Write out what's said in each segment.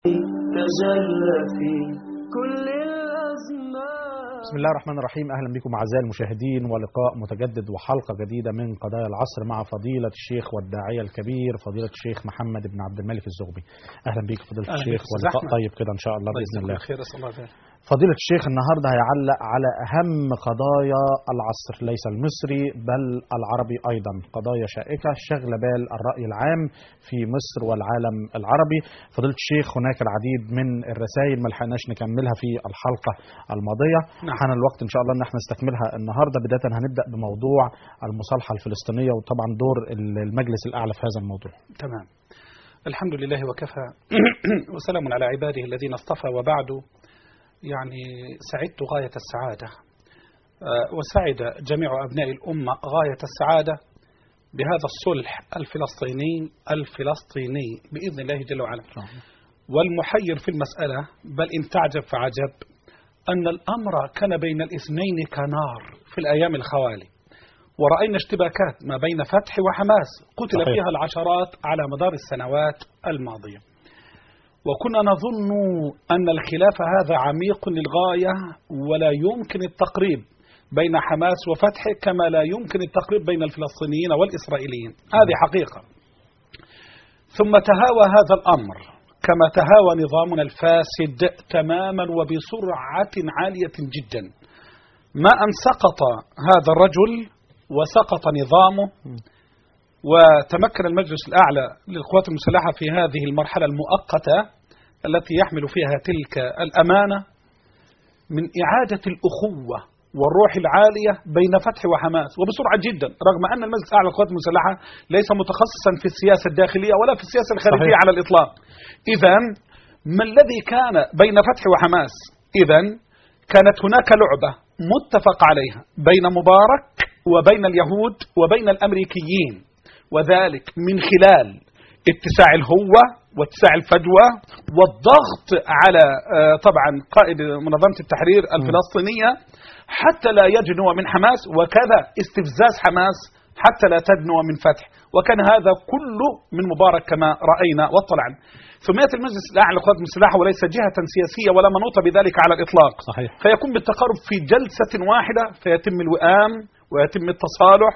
تجلى في كل الأزمان بسم الله الرحمن الرحيم اهلا بكم اعزائي المشاهدين ولقاء متجدد وحلقه جديده من قضايا العصر مع فضيله الشيخ والداعيه الكبير فضيله الشيخ محمد بن عبد الملك الزغبي اهلا بك فضيله أهلا الشيخ بك أستاذ ولقاء أحمد. طيب كده ان شاء الله باذن الله خير اسال الله خير فضيله الشيخ النهارده هيعلق على اهم قضايا العصر ليس المصري بل العربي ايضا قضايا شائكه شغله بال الراي العام في مصر والعالم العربي فضيله الشيخ هناك العديد من الرسائل ما لحقناش نكملها في الحلقه الماضيه نعم. حان الوقت ان شاء الله ان احنا نستكملها النهارده بدايه هنبدا بموضوع المصالحه الفلسطينيه وطبعا دور المجلس الاعلى في هذا الموضوع تمام الحمد لله وكفى وسلام على عباده الذين اصطفى وبعد يعني سعدت غاية السعادة آه، وسعد جميع أبناء الأمة غاية السعادة بهذا الصلح الفلسطيني الفلسطيني بإذن الله جل وعلا والمحير في المسألة بل إن تعجب فعجب أن الأمر كان بين الاثنين كنار في الأيام الخوالي ورأينا اشتباكات ما بين فتح وحماس قتل صحيح. فيها العشرات على مدار السنوات الماضية وكنا نظن أن الخلاف هذا عميق للغاية ولا يمكن التقريب بين حماس وفتح كما لا يمكن التقريب بين الفلسطينيين والإسرائيليين هذه حقيقة ثم تهاوى هذا الأمر كما تهاوى نظامنا الفاسد تماما وبسرعة عالية جدا ما أن سقط هذا الرجل وسقط نظامه وتمكن المجلس الأعلى للقوات المسلحة في هذه المرحلة المؤقتة التي يحمل فيها تلك الأمانة من إعادة الأخوة والروح العالية بين فتح وحماس وبسرعة جدا رغم أن المجلس الأعلى للقوات المسلحة ليس متخصصا في السياسة الداخلية ولا في السياسة الخارجية صحيح. على الإطلاق إذا ما الذي كان بين فتح وحماس إذا كانت هناك لعبة متفق عليها بين مبارك وبين اليهود وبين الأمريكيين وذلك من خلال اتساع الهوة واتساع الفجوة والضغط على آه، طبعا قائد منظمة التحرير الفلسطينية حتى لا يجنو من حماس وكذا استفزاز حماس حتى لا تدنو من فتح وكان هذا كله من مبارك كما رأينا واطلعنا ثم يأتي المجلس الأعلى للقوات المسلحة وليس جهة سياسية ولا منوط بذلك على الإطلاق صحيح فيكون بالتقارب في جلسة واحدة فيتم الوئام ويتم التصالح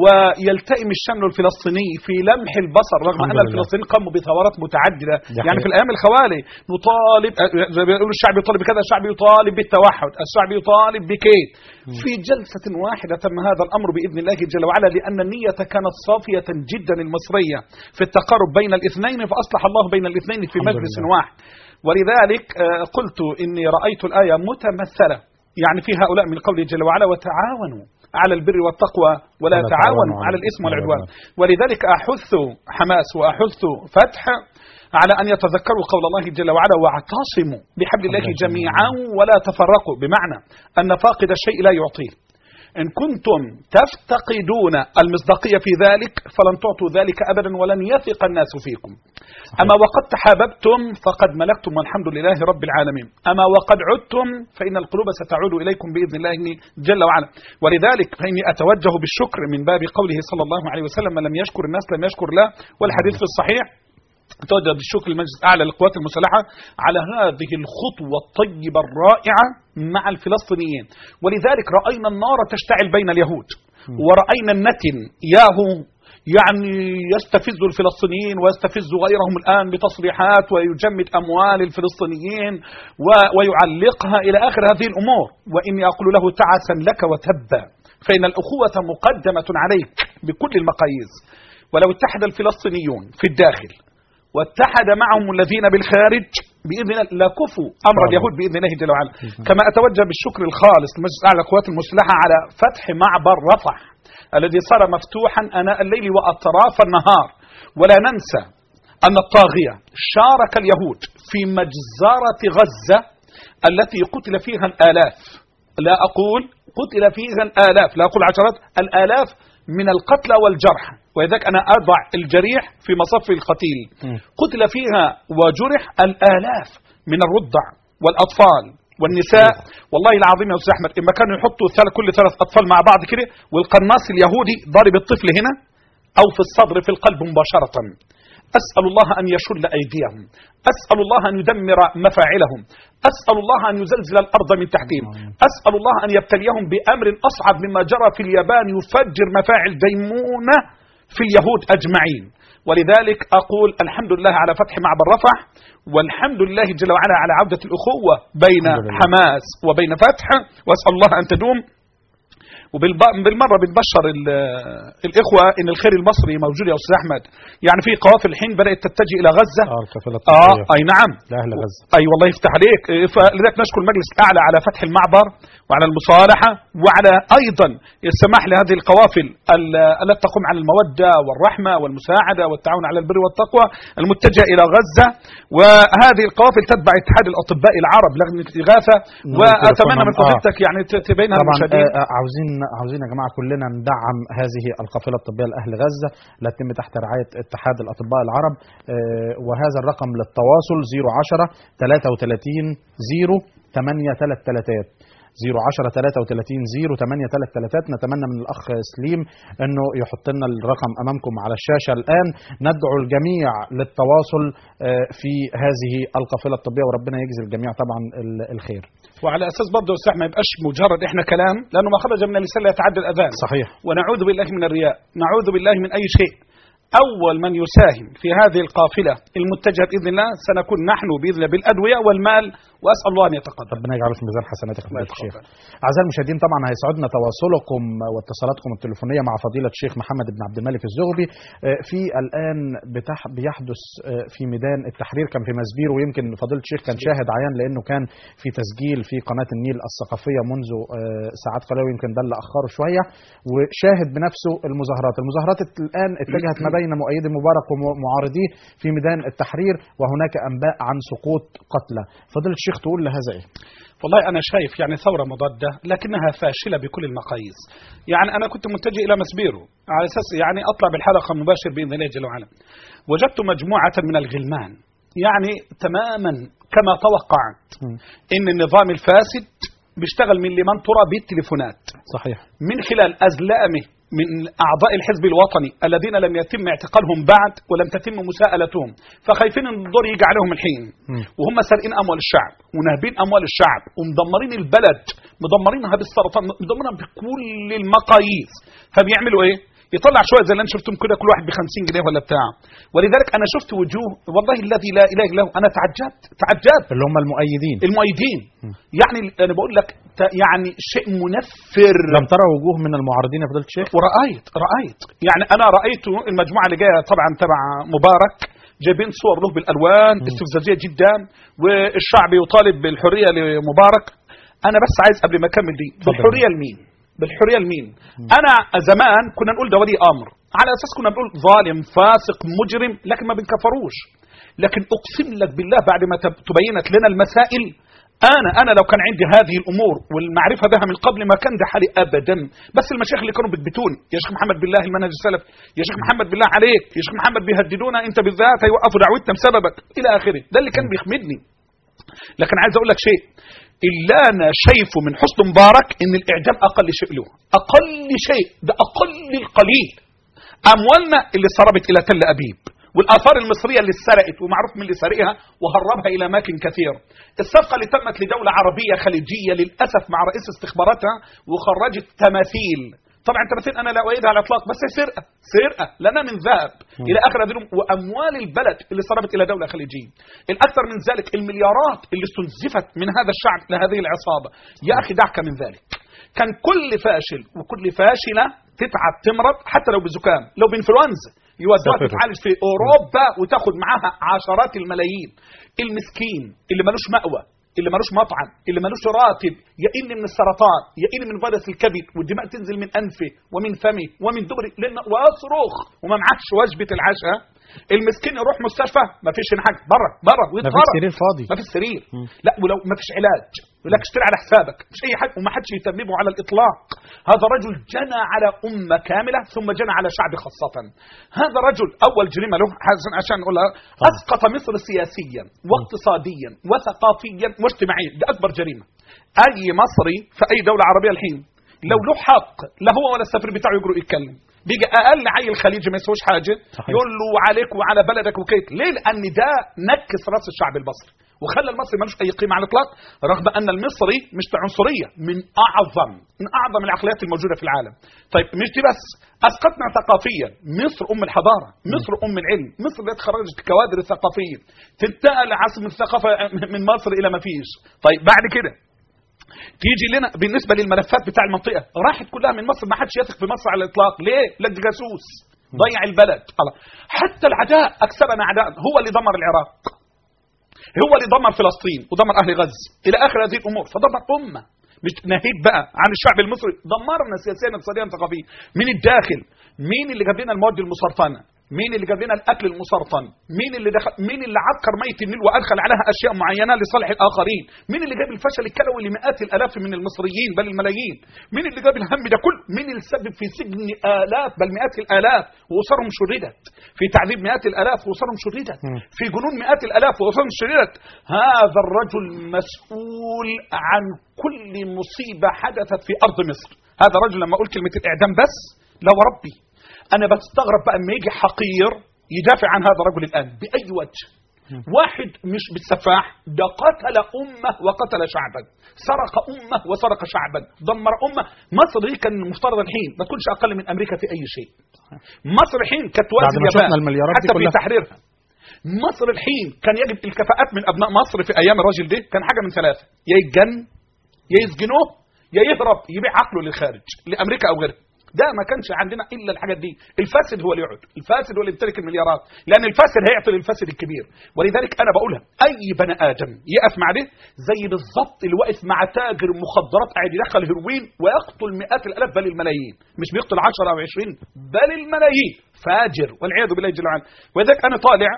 ويلتئم الشمل الفلسطيني في لمح البصر رغم الحمد أن لله. الفلسطينيين قاموا بثورات متعددة دي يعني حقيقة. في الأيام الخوالي نطالب آه، زي ما بيقولوا الشعب يطالب بكذا الشعب يطالب بالتوحد الشعب يطالب بكيد في جلسة واحدة تم هذا الأمر بإذن الله جل وعلا لأن النية كانت صافية جدا المصرية في التقارب بين الاثنين فأصلح الله بين الاثنين في الحمد مجلس لله. واحد ولذلك آه، قلت إني رأيت الآية متمثلة يعني في هؤلاء من قوله جل وعلا وتعاونوا على البر والتقوى ولا ولا تعاونوا على الإثم والعدوان ولذلك أحث حماس وأحث فتح على أن يتذكروا قول الله جل وعلا واعتصموا بحبل الله الله جميعا ولا تفرقوا بمعنى أن فاقد الشيء لا يعطيه إن كنتم تفتقدون المصداقية في ذلك فلن تعطوا ذلك أبدا ولن يثق الناس فيكم أما وقد تحاببتم فقد ملكتم والحمد لله رب العالمين أما وقد عدتم فإن القلوب ستعود إليكم بإذن الله جل وعلا ولذلك فإني أتوجه بالشكر من باب قوله صلى الله عليه وسلم من لم يشكر الناس لم يشكر الله والحديث في الصحيح أتوجه بالشكر للمجلس الأعلى للقوات المسلحة على هذه الخطوة الطيبة الرائعة مع الفلسطينيين ولذلك رأينا النار تشتعل بين اليهود ورأينا النتن ياهو يعني يستفز الفلسطينيين ويستفز غيرهم الآن بتصريحات ويجمد أموال الفلسطينيين و- ويعلقها إلى آخر هذه الأمور وإني أقول له تعسا لك وتبا فإن الأخوة مقدمة عليك بكل المقاييس ولو اتحد الفلسطينيون في الداخل واتحد معهم الذين بالخارج باذن الله لكفوا امر طبعا. اليهود باذن الله جل وعلا كما اتوجه بالشكر الخالص لمجلس الاعلى للقوات المسلحه على فتح معبر رفح الذي صار مفتوحا اناء الليل واطراف النهار ولا ننسى ان الطاغيه شارك اليهود في مجزره غزه التي قتل فيها الالاف لا اقول قتل فيها الالاف لا اقول عشرات الالاف من القتلى والجرحى ولذلك انا اضع الجريح في مصف القتيل مم. قتل فيها وجرح الآلاف من الرضع والأطفال والنساء والله العظيم يا أستاذ أحمد إما كانوا يحطوا ثل- كل ثلاث أطفال مع بعض كده والقناص اليهودي ضارب الطفل هنا أو في الصدر في القلب مباشرة أسأل الله أن يشل أيديهم أسأل الله أن يدمر مفاعلهم أسأل الله أن يزلزل الأرض من تحتهم أسأل الله أن يبتليهم بأمر أصعب مما جرى في اليابان يفجر مفاعل ديمونة في اليهود أجمعين ولذلك أقول الحمد لله على فتح معبر رفح والحمد لله جل وعلا على عودة الأخوة بين الحمد لله. حماس وبين فتح وأسأل الله أن تدوم وبالمرة بنبشر ال- الإخوة إن الخير المصري موجود يا أستاذ أحمد يعني في قوافل الحين بدأت تتجه إلى غزة اه الكفاله آه الطبيه أي نعم لاهل غزه اي والله يفتح عليك إيه، فلذلك نشكر المجلس الاعلى على فتح المعبر وعلى المصالحه وعلى ايضا السماح لهذه القوافل ال- التي تقوم على الموده والرحمه والمساعده والتعاون على البر والتقوى المتجهه الى غزه وهذه القوافل تتبع اتحاد الاطباء العرب لجنه الاغاثه نور واتمنى من تليفونهم. آه. فضيلتك يعني ت- تبينها طبعا للمشاهدين آه، آه، عاوزين عاوزين يا جماعه كلنا ندعم هذه القافله الطبيه لاهل غزه لا تتم تحت رعايه اتحاد الاطباء العرب آه، وهذا الرقم للتواصل 010 33 0 8 3 3 010 33 0 8 3 3 نتمنى من الاخ سليم انه يحط لنا الرقم امامكم على الشاشه الان ندعو الجميع للتواصل آه، في هذه القافله الطبيه وربنا يجزي الجميع طبعا ال- الخير وعلى اساس برضه يا أستاذ ما يبقاش مجرد احنا كلام لانه ما خرج من اللسان لا يتعدى الاذان صحيح ونعوذ بالله من الرياء نعوذ بالله من أي شيء أول من يساهم في هذه القافلة المتجهة بإذن الله سنكون نحن بإذن الله بالأدوية والمال وأسأل الله أن يتقبل ربنا يجعله في ميزان حسناتك الله فضيلة الشيخ. يتقبل. أعزائي المشاهدين طبعا هيسعدنا تواصلكم واتصالاتكم التليفونية مع فضيلة الشيخ محمد بن عبد الملك الزغبي آه، في الآن بتح بيحدث آه، في ميدان التحرير كان في مسبير ويمكن فضيلة الشيخ كان شاهد عيان لأنه كان في تسجيل في قناة النيل الثقافية منذ آه، ساعات قليلة ويمكن ده اللي أخره شوية وشاهد بنفسه المظاهرات المظاهرات الآن اتجهت ما بين مؤيد مبارك ومعارضيه في ميدان التحرير وهناك أنباء عن سقوط قتلى فضيلة الشيخ تقول لهذا إيه؟ والله أنا شايف يعني ثورة مضادة لكنها فاشلة بكل المقاييس يعني أنا كنت متجه إلى مسبيرو على أساس يعني أطلع بالحلقة مباشر بإذن الله جل وعلا وجدت مجموعة من الغلمان يعني تماما كما توقعت مم. إن النظام الفاسد بيشتغل من لمن ترى بالتليفونات صحيح من خلال أزلامه من أعضاء الحزب الوطني الذين لم يتم اعتقالهم بعد ولم تتم مساءلتهم فخايفين ان الدور يجي عليهم الحين مم. وهم سارقين أموال الشعب وناهبين أموال الشعب ومدمرين البلد مدمرينها بالسرطان مدمرينها بكل المقاييس فبيعملوا إيه؟ يطلع شويه زي اللي انا شفتهم كده كل واحد ب 50 جنيه ولا بتاع ولذلك انا شفت وجوه والله الذي لا اله الا هو انا تعجبت تعجبت اللي هم المؤيدين المؤيدين يعني انا بقول لك ت- يعني شيء منفر لم ترى وجوه من المعارضين يا فضيلة الشيخ؟ ورأيت رأيت يعني أنا رأيت المجموعة اللي جاية طبعا تبع مبارك جايبين صور له بالألوان استفزازية جدا والشعب يطالب بالحرية لمبارك أنا بس عايز قبل ما أكمل دي اتفضل. بالحرية لمين بالحرية لمين أنا زمان كنا نقول ده ولي أمر على أساس كنا بنقول ظالم فاسق مجرم لكن ما بنكفروش لكن أقسم لك بالله بعد ما تب- تبينت لنا المسائل انا انا لو كان عندي هذه الامور والمعرفه بها من قبل ما كان ده حالي ابدا بس المشايخ اللي كانوا بيثبتوني يا شيخ محمد بالله المنهج السلفي يا شيخ محمد بالله عليك يا شيخ محمد بيهددونا انت بالذات هيوقفوا دعوتنا بسببك الى اخره ده اللي كان بيخمدني لكن عايز اقول لك شيء اللي انا شايفه من حسن مبارك ان الاعدام اقل شيء له اقل شيء ده اقل القليل اموالنا اللي سربت الى تل ابيب والاثار المصريه اللي اتسرقت ومعروف من اللي سرقها وهربها الى اماكن كثيره الصفقه اللي تمت لدوله عربيه خليجيه للاسف مع رئيس استخباراتها وخرجت تماثيل طبعا تماثيل انا لا اؤيدها على الاطلاق بس هي سرقه سرقه لنا من ذهب الى اخر هذه الأمور. واموال البلد اللي صرفت الى دوله خليجيه الاكثر من ذلك المليارات اللي استنزفت من هذا الشعب لهذه العصابه يا اخي دعك من ذلك كان كل فاشل وكل فاشله تتعب تمرض حتى لو بزكام لو بانفلونزا يودوها سافروا. تتعالج في اوروبا وتاخد معاها عشرات الملايين المسكين اللي ملوش مأوى اللي ملوش مطعم اللي ملوش راتب يئن من السرطان يئن من فيروس الكبد والدماء تنزل من انفه ومن فمه ومن دبره لان ويصرخ وما معكش وجبه العشاء المسكين يروح مستشفى ما فيش هنا حاجه بره بره ما فيش ويتفرج سرير فاضي ما فيش سرير مم. لا ولو ما فيش علاج يقول لك اشتري على حسابك مش اي حاجه وما حدش يتممه على الاطلاق هذا رجل جنى على امه كامله ثم جنى على شعب خاصه هذا رجل اول جريمه له عشان عشان اقولها طبعا. اسقط مصر سياسيا واقتصاديا وثقافيا واجتماعيا ده اكبر جريمه اي مصري في اي دوله عربيه الحين لو له حق لا هو ولا السفير بتاعه يجرؤ يتكلم بيجي اقل عيل خليجي ما يسويش حاجه صحيح. يقول له عليك وعلى بلدك وكيف ليه لان ده نكس راس الشعب المصري وخلى المصري ملوش اي قيمه على الاطلاق رغم ان المصري مش بعنصريه من اعظم من اعظم العقليات الموجوده في العالم طيب مش دي بس اسقطنا ثقافيا مصر ام الحضاره مصر ام العلم مصر التي خرجت الكوادر الثقافيه تنتقل عاصمه الثقافه من مصر الى ما فيش طيب بعد كده تيجي لنا بالنسبه للملفات بتاع المنطقه راحت كلها من مصر ما حدش يثق في مصر على الاطلاق ليه لك جاسوس ضيع البلد الله. حتى العداء اكثرنا عداء هو اللي دمر العراق هو اللي دمر فلسطين ودمر اهل غزه الى اخر هذه الامور فدمر امه مش ناهيك بقى عن الشعب المصري دمرنا سياسيا اقتصاديا ثقافيا من الداخل مين اللي جاب لنا المواد المسرطنه مين اللي جاب لنا الاكل المسرطن مين اللي دخل مين اللي عكر ميه النيل وادخل عليها اشياء معينه لصالح الاخرين مين اللي جاب الفشل الكلوي لمئات الالاف من المصريين بل الملايين مين اللي جاب الهم ده كله مين اللي سبب في سجن الاف بل مئات الالاف واسرهم شردت في تعذيب مئات الالاف واسرهم شردت مم. في جنون مئات الالاف واسرهم شردت هذا الرجل مسؤول عن كل مصيبه حدثت في ارض مصر هذا الرجل لما اقول كلمه الاعدام بس لا وربي انا بستغرب بقى اما يجي حقير يدافع عن هذا الرجل الان باي وجه واحد مش بالسفاح ده قتل امه وقتل شعبا سرق امه وسرق شعبا دمر امه مصر دي كان المفترض الحين ما تكونش اقل من امريكا في اي شيء مصر الحين كانت بعد توازي ما اليابان شفنا المليارات دي حتى في كلها. تحريرها مصر الحين كان يجب الكفاءات من ابناء مصر في ايام الراجل ده كان حاجه من ثلاثه يا يتجن يا يسجنوه يا يهرب يبيع عقله للخارج لامريكا او غيرها ده ما كانش عندنا الا الحاجات دي الفاسد هو اللي يقعد الفاسد هو اللي يمتلك المليارات لان الفاسد هيعطي للفاسد الكبير ولذلك انا بقولها اي بني ادم يقف مع ده زي بالظبط اللي واقف مع تاجر مخدرات قاعد يدخل هيروين ويقتل مئات الالاف بل الملايين مش بيقتل 10 او 20 بل الملايين فاجر والعياذ بالله جل وعلا ولذلك انا طالع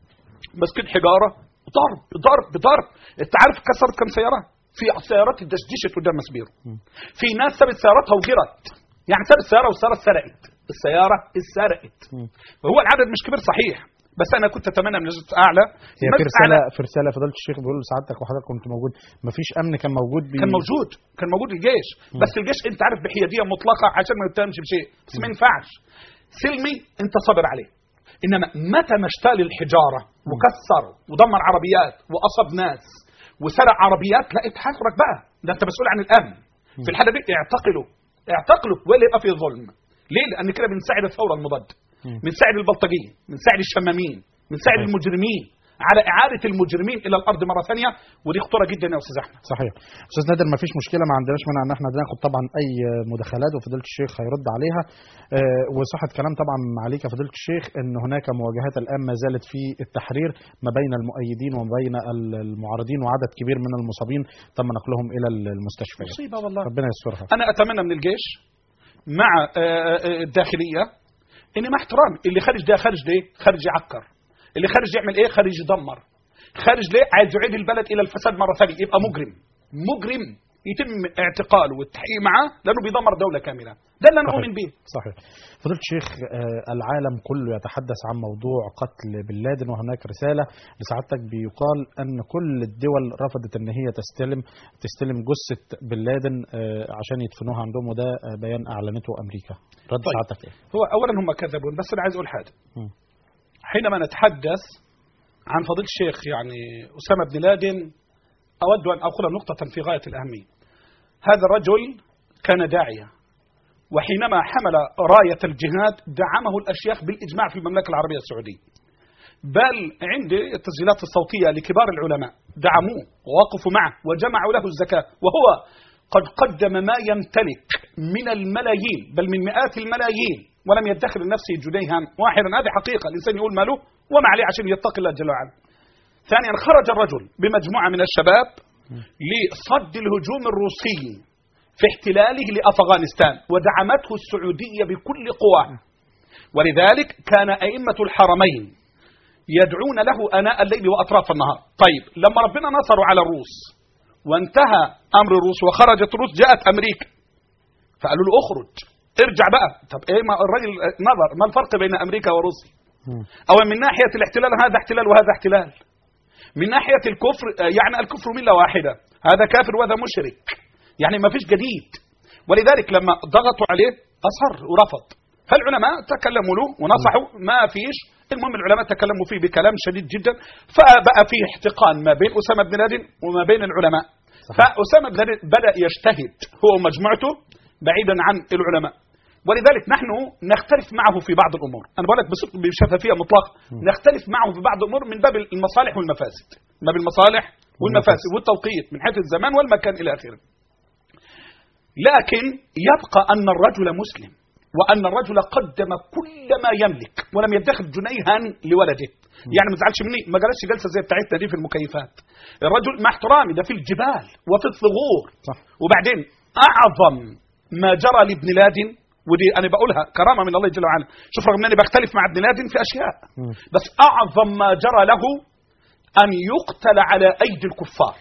ماسكين حجاره ضرب ضرب ضرب انت عارف كسرت كم سياره في سيارات اتدشدشت قدام مسبيرو في ناس سابت سياراتها وجرت يعني سابت السياره والسياره اتسرقت السياره اتسرقت مم. وهو العدد مش كبير صحيح بس انا كنت اتمنى من نسبه اعلى هي نسبة في رساله أعلى في رساله فضيله الشيخ بيقول لسعادتك وحضرتك كنت موجود مفيش امن كان موجود بي... كان موجود كان موجود الجيش بس الجيش انت عارف بحياديه مطلقه عشان ما يتهمش بشيء بس ما ينفعش سلمي انت صابر عليه انما متى ما اشتال الحجاره وكسر ودمر عربيات واصاب ناس وسرق عربيات لا اتحرك بقى ده انت مسؤول عن الامن في الحاله دي اعتقلوا اعتقلوا ولا يبقى في ظلم ليه لان كده بنساعد الثوره المضاده مم. بنساعد البلطجيه بنساعد الشمامين بنساعد صحيح. المجرمين على اعاده المجرمين الى الارض مره ثانيه ودي خطوره جدا يا استاذ احمد صحيح استاذ نادر ما فيش مشكله ما عندناش مانع ان احنا ناخد طبعا اي مداخلات وفضيله الشيخ هيرد عليها آه، وصحه كلام طبعا عليك يا فضيله الشيخ ان هناك مواجهات الان ما زالت في التحرير ما بين المؤيدين وما بين ال- المعارضين وعدد كبير من المصابين تم نقلهم الى المستشفيات مصيبه والله ربنا يسترها انا اتمنى من الجيش مع آه، آه، الداخليه ان مع احترامي اللي خارج ده خارج ليه؟ خارج يعكر اللي خارج يعمل ايه؟ خارج يدمر خارج ليه؟ عايز يعيد البلد الى الفساد مره ثانيه يبقى مجرم مجرم يتم اعتقاله والتحقيق معاه لانه بيدمر دوله كامله ده اللي انا صحيح. اؤمن به صحيح فضيلة الشيخ آه، العالم كله يتحدث عن موضوع قتل بن لادن وهناك رسالة لسعادتك بيقال أن كل الدول رفضت أن هي تستلم تستلم جثة بن لادن آه، عشان يدفنوها عندهم وده آه، بيان أعلنته أمريكا رد طيب. سعادتك إيه؟ هو اولا هم كذبون بس انا عايز اقول حاجه مم. حينما نتحدث عن فضيله الشيخ يعني اسامه بن لادن اود ان اقول نقطه في غايه الاهميه هذا الرجل كان داعيه وحينما حمل رايه الجهاد دعمه الاشياخ بالاجماع في المملكه العربيه السعوديه بل عندي التسجيلات الصوتيه لكبار العلماء دعموه ووقفوا معه وجمعوا له الزكاه وهو قد قدم ما يمتلك من الملايين بل من مئات الملايين ولم يدخر لنفسه جنيها واحدا هذه حقيقه الانسان يقول ماله وما عليه عشان يتقي الله جل وعلا ثانيا خرج الرجل بمجموعه من الشباب لصد الهجوم الروسي في احتلاله لافغانستان ودعمته السعوديه بكل قواه ولذلك كان ائمه الحرمين يدعون له اناء الليل واطراف النهار طيب لما ربنا نصروا على الروس وانتهى امر الروس وخرجت الروس جاءت امريكا فقالوا له اخرج ارجع بقى طب ايه ما الراجل نظر ما الفرق بين امريكا وروسيا مم. او من ناحيه الاحتلال هذا احتلال وهذا احتلال من ناحيه الكفر آه، يعني الكفر مله واحده هذا كافر وهذا مشرك يعني ما فيش جديد ولذلك لما ضغطوا عليه اصر ورفض فالعلماء تكلموا له ونصحوا ما فيش المهم العلماء تكلموا فيه بكلام شديد جدا فبقى فيه احتقان ما بين أسامة بن لادن وما بين العلماء فأسامة بن لادن بدأ يجتهد هو ومجموعته بعيدا عن العلماء ولذلك نحن نختلف معه في بعض الامور، انا بقول لك بصدق بشفافيه مطلقه، نختلف معه في بعض الامور من باب المصالح والمفاسد، من باب المصالح والمفاسد والتوقيت من حيث الزمان والمكان الى اخره. لكن يبقى ان الرجل مسلم وان الرجل قدم كل ما يملك ولم يدخر جنيها لولده. يعني ما تزعلش مني ما جلسش جلسه زي بتاعتنا دي في المكيفات. الرجل مع احترامي ده في الجبال وفي الثغور صح. وبعدين اعظم ما جرى لابن لادن ودي انا بقولها كرامه من الله جل وعلا شوف رغم اني بختلف مع ابن لادن في اشياء مم. بس اعظم ما جرى له ان يقتل على ايدي الكفار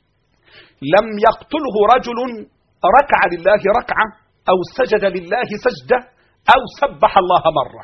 لم يقتله رجل ركع لله ركعه او سجد لله سجده او سبح الله مره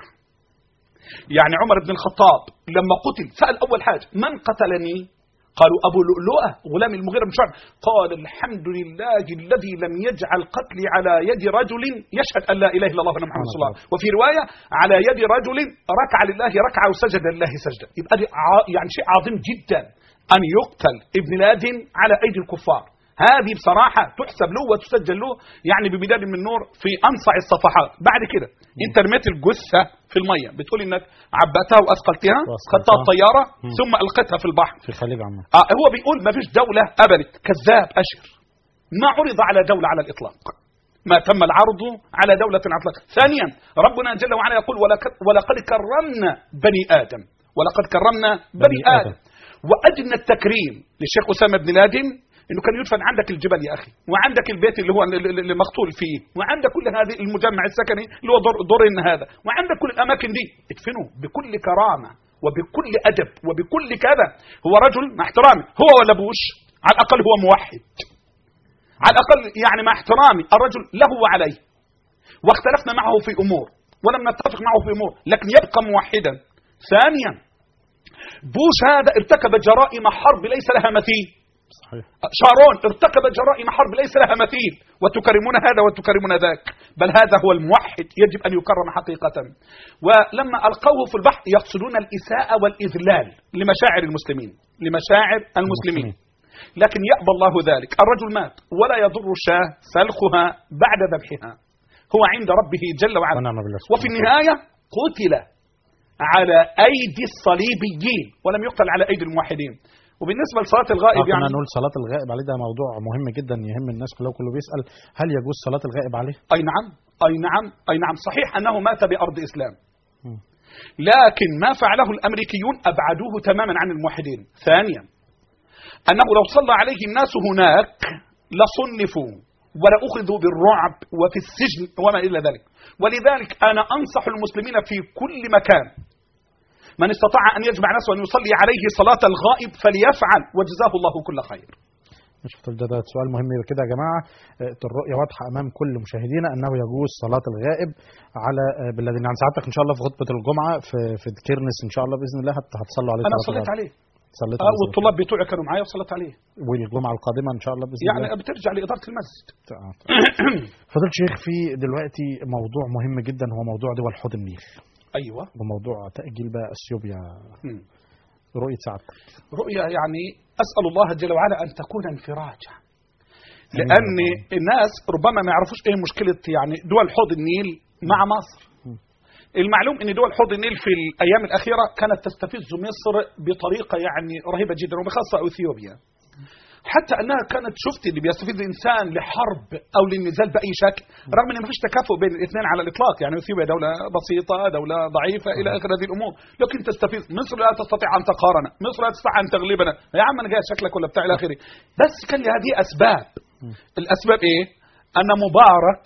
يعني عمر بن الخطاب لما قتل سال اول حاجه من قتلني قالوا ابو لؤلؤه غلام المغيره بن شعبه قال الحمد لله الذي لم يجعل قتلي على يد رجل يشهد ان لا اله الا الله وان محمد رسول الله وفي روايه على يد رجل ركع لله ركعه وسجد لله سجده يبقى دي ع- يعني شيء عظيم جدا ان يقتل ابن لادن على ايدي الكفار هذه بصراحة تحسب له وتسجل له يعني بمداد من نور في أنصع الصفحات بعد كده أنت رميت الجثة في المية بتقول إنك عبأتها وأثقلتها وأثقلتها. خدتها الطيارة مم. ثم ألقيتها في البحر في خليج عمان آه هو بيقول ما فيش دولة أبدت كذاب أشر ما عرض على دولة على الإطلاق ما تم العرض على دولة على الإطلاق ثانيا ربنا جل وعلا يقول ولقد, ولقد كرمنا بني آدم ولقد كرمنا بني, بني بني آدم. آدم وأدنى التكريم للشيخ أسامة بن لادن انه كان يدفن عندك الجبل يا اخي وعندك البيت اللي هو اللي اللي مقتول فيه وعندك كل هذه المجمع السكني اللي هو دور دورين هذا وعندك كل الاماكن دي ادفنوا بكل كرامه وبكل ادب وبكل كذا هو رجل مع احترامي هو ولا بوش على الاقل هو موحد على الاقل يعني مع احترامي الرجل له وعليه واختلفنا معه في امور ولم نتفق معه في امور لكن يبقى موحدا ثانيا بوش هذا ارتكب جرائم حرب ليس لها مثيل صحيح شارون ارتكب جرائم حرب ليس لها مثيل وتكرمون هذا وتكرمون ذاك بل هذا هو الموحد يجب أن يكرم حقيقة ولما ألقوه في البحر يقصدون الإساءة والإذلال لمشاعر المسلمين لمشاعر المسلمين لكن يأبى الله ذلك الرجل مات ولا يضر الشاه سلخها بعد ذبحها هو عند ربه جل وعلا ونعم بالله وفي النهاية قتل على أيدي الصليبيين ولم يقتل على أيدي الموحدين وبالنسبة لصلاة الغائب آه كنا يعني نقول صلاة الغائب عليه ده موضوع مهم جدا يهم الناس كلها كله بيسأل هل يجوز صلاة الغائب عليه؟ أي نعم أي نعم أي نعم صحيح أنه مات بأرض إسلام مم. لكن ما فعله الأمريكيون أبعدوه تماما عن الموحدين ثانيا أنه لو صلى عليه الناس هناك لصنفوا ولأخذوا بالرعب وفي السجن وما إلى ذلك ولذلك أنا أنصح المسلمين في كل مكان من استطاع أن يجمع نفسه وأن يصلي عليه صلاة الغائب فليفعل وجزاه الله كل خير شفت ده, ده سؤال مهم كده يا جماعة آه، الرؤية واضحة أمام كل مشاهدينا أنه يجوز صلاة الغائب على آه، بالذين يعني سعادتك إن شاء الله في خطبة الجمعة في في كيرنس إن شاء الله بإذن الله هت- هتصلوا عليه أنا صلاة صليت الغائب. عليه صليت آه عليه صلاة والطلاب بتوعي كانوا معايا وصليت عليه الغائب. والجمعة القادمة إن شاء الله بإذن يعني الله بترجع لإدارة المسجد آه. فضيلة الشيخ في دلوقتي موضوع مهم جدا هو موضوع دول حوض النيل أيوة وموضوع تأجيل بقى اثيوبيا مم. رؤية سعادتك رؤيا يعني أسأل الله جل وعلا أن تكون انفراجا آمين لأن يا رب. الناس ربما ما يعرفوش إيه مشكلة يعني دول حوض النيل مع مصر مم. المعلوم ان دول حوض النيل في الايام الاخيره كانت تستفز مصر بطريقه يعني رهيبه جدا وبخاصه اثيوبيا حتى انها كانت شفت اللي بيستفز انسان لحرب او للنزال باي شكل رغم ان ما فيش تكافؤ بين الاثنين على الاطلاق يعني اثيوبيا دوله بسيطه دوله ضعيفه الى اخر هذه الامور لكن تستفز مصر لا تستطيع ان تقارن مصر لا تستطيع ان تغلبنا يا عم انا جاي شكلك ولا بتاع الى اخره بس كان لهذه اسباب الاسباب ايه ان مبارك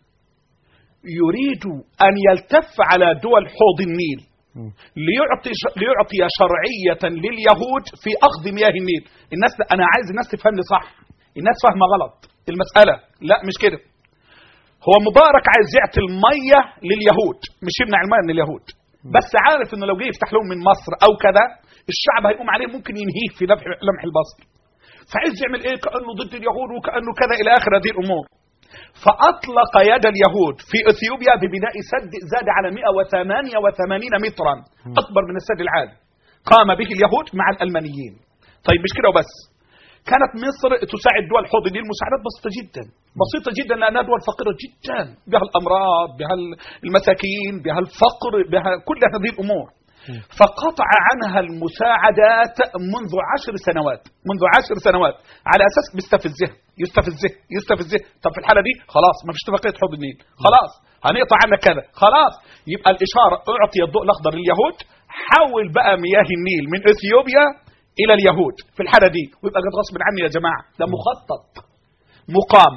يريد ان يلتف على دول حوض النيل مم. ليعطي ليعطي شرعية لليهود في أخذ مياه النيل الناس أنا عايز الناس تفهمني صح الناس فاهمة غلط المسألة لا مش كده هو مبارك عايز يعطي المية لليهود مش يمنع المية من اليهود بس عارف انه لو جه يفتح لهم من مصر او كذا الشعب هيقوم عليه ممكن ينهيه في لمح لمح البصر فعايز يعمل ايه كانه ضد اليهود وكانه كذا الى اخر هذه الامور فأطلق يد اليهود في إثيوبيا ببناء سد زاد على 188 مترا أكبر من السد العالي قام به اليهود مع الألمانيين طيب مش كده وبس كانت مصر تساعد دول حوض النيل مساعدات بسيطة جدا بسيطة جدا لأنها دول فقيرة جدا بها الأمراض بها المساكين بها الفقر بها كل هذه الأمور فقطع عنها المساعدات منذ عشر سنوات منذ عشر سنوات على أساس بيستفزها يستفزها يستفزها طب في الحالة دي خلاص ما فيش اتفاقية حوض النيل خلاص هنقطع عنك كذا خلاص يبقى الإشارة أعطي الضوء الأخضر لليهود حول بقى مياه النيل من إثيوبيا الى اليهود في الحاله دي ويبقى قد غصب عني يا جماعه ده مخطط مقام